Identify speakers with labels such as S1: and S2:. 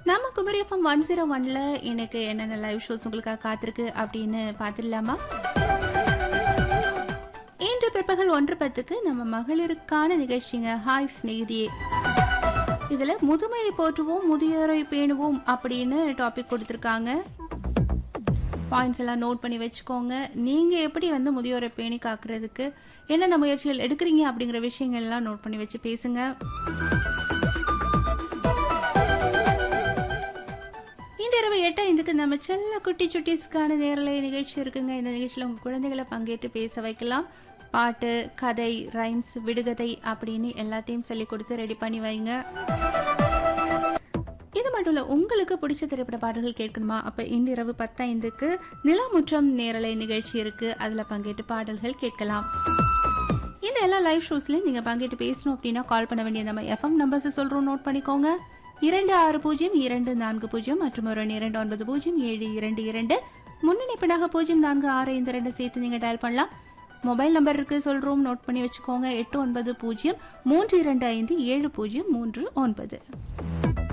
S1: நம்ம Kumari FM one zero ஒன்ல எனக்கு என்னென்ன லைவ் ஷோஸ் உங்களுக்காக காத்திருக்கு அப்படின்னு பார்த்துடலாமா இன்று பிற்பகல் ஒன்று பத்துக்கு நம்ம மகளிருக்கான நிகழ்ச்சிங்க ஹாய் ஸ்நேகிதியே இதுல முதுமையை போற்றுவோம் முதியோரை பேணுவோம் அப்படின்னு டாபிக் கொடுத்துருக்காங்க பாயிண்ட்ஸ் எல்லாம் நோட் பண்ணி வச்சுக்கோங்க நீங்க எப்படி வந்து முதியோரை பேணி காக்குறதுக்கு என்னென்ன முயற்சிகள் எடுக்கிறீங்க அப்படிங்கிற விஷயங்கள் எல்லாம் நோட் பண்ணி வச்சு பேசுங்க இன்று இரவு எட்டு ஐந்துக்கு நம்ம செல்ல குட்டி சுட்டீஸ்க்கான நேரலை நிகழ்ச்சி இருக்குங்க இந்த நிகழ்ச்சியில் உங்கள் குழந்தைகளை பங்கேற்று பேச வைக்கலாம் பாட்டு கதை ரைம்ஸ் விடுகதை அப்படின்னு எல்லாத்தையும் சொல்லி கொடுத்து ரெடி பண்ணி வைங்க இது மட்டும் இல்லை உங்களுக்கு பிடிச்ச திரைப்பட பாடல்கள் கேட்கணுமா அப்போ இன்று இரவு பத்தைந்துக்கு நிலமுற்றம் நேரலை நிகழ்ச்சி இருக்கு அதில் பங்கேற்று பாடல்கள் கேட்கலாம் இந்த எல்லா லைவ் ஷோஸ்லையும் நீங்கள் பங்கேற்று பேசணும் அப்படின்னா கால் பண்ண வேண்டிய நம்ம எஃப்எம் நம்பர்ஸ் சொல்கிறோம் நோட் பண்ணிக்கோங்க இரண்டு ஆறு பூஜ்ஜியம் இரண்டு நான்கு பூஜ்ஜியம் மற்றும் ஒரு இரண்டு ஒன்பது பூஜ்ஜியம் ஏழு இரண்டு இரண்டு முன்னணிப்பினாக பூஜ்ஜியம் நான்கு ஆறு ஐந்து ரெண்டு சேர்த்து நீங்கள் டயல் பண்ணலாம் மொபைல் நம்பர் இருக்கு சொல்கிறோம் நோட் பண்ணி வச்சுக்கோங்க எட்டு ஒன்பது பூஜ்ஜியம் மூன்று இரண்டு ஐந்து ஏழு பூஜ்ஜியம் மூன்று ஒன்பது